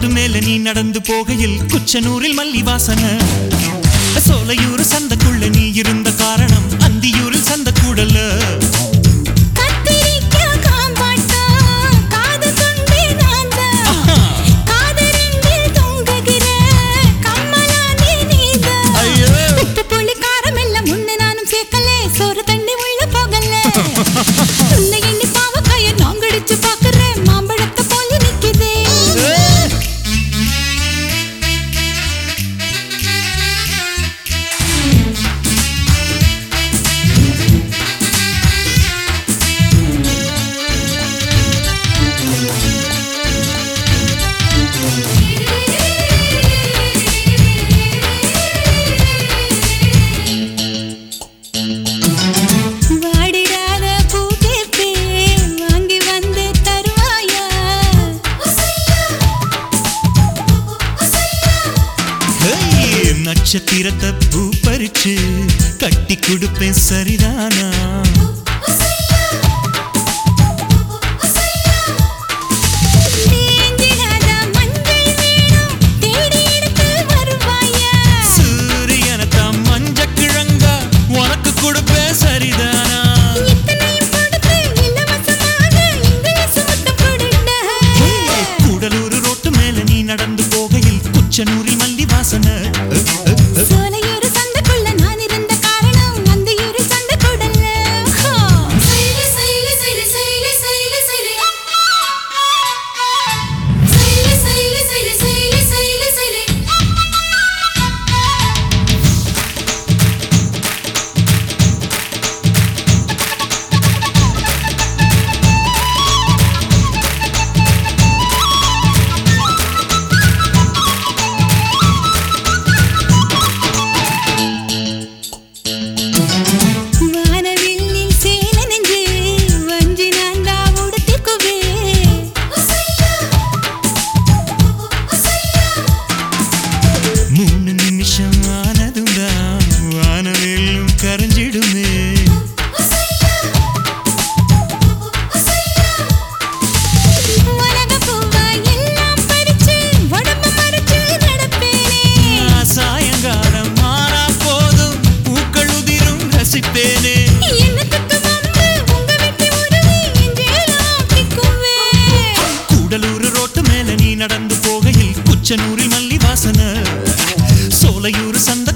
Road மேல நீ நடந்து போகையில் குச்சனூரில் மல்லி வாசனை சோலையூர் சந்தக்குள்ள நீ இருந்த காரணம் அந்தியூரில் சந்த கூடல கத்திரிக்காய் காம்பாட்டா, காது கொண்டே நான்தான். காதரெண்டில் தொங்குகிற கம்மலானே நீதான். ஐயோ. உப்பு புளி காரம் எல்லாம் உன்னை நானும் சேர்க்கலே, சோறு தண்ணி உள்ள போகல. உன்னை எண்ணி பாவக்காய நாங்கடிச்சு பார்க்கிறேன், மாம்பழத்தை போல நிக்குதே. வாடிடாத பூ கேட்பேன், வாங்கி வந்து தருவாயா? ஹேய், நட்சத்திரத்தை பூ பறிச்சு கட்டி கொடுப்பேன் சரிதானா தேஞ்சிடாத மஞ்சள் வேணும், தேடி எடுத்து வருவாயா? சூரியனத்தான் மஞ்ச கிழங்கா உனக்கு கொடுப்பேன் சரிதானா இத்தனையும் கொடுத்து இலவசமாக இங்கிலீஷ் முத்தம் கொடுடா. கூடலூர் ரோட்டு மேல நீ நடந்து போகையில் குச்சனூரில் மல்லி வாசனை சோலையூர் சந்தைக்குள்ள நான் இருந்த காரணம் அந்தியூர் சந்தை கூடல்ல. ஹோ. சைலி, சைலி, சைலி, சைலி, சைலி, சைலி. சைலி, சைலி, சைலி, சைலி, சைலி, சைலி. வானவில்லில் சேல நெஞ்சு வஞ்சி நான் தான் உடுத்திக்குவே மூணு நிமிஷம் ஆனதும் தான் வானவெல்லும் கரைஞ்சிடுமே உலக பூவா எல்லாம் பறிச்சு உடம்ப மறைச்சு நடப்பேனே சாயங்காலம் மாறா போதும் பூக்கள் உதிரும் ரசிப்பேனே என்னத்துக்கு வம்பு உங்க வெட்டி உருவி எஞ்சேலாம் திக்குவே கூடலூர் ரோட்டு மேல நீ நடந்து போகையில் குச்சனூரில் மல்லி வாசனை சோலையூர் சந்த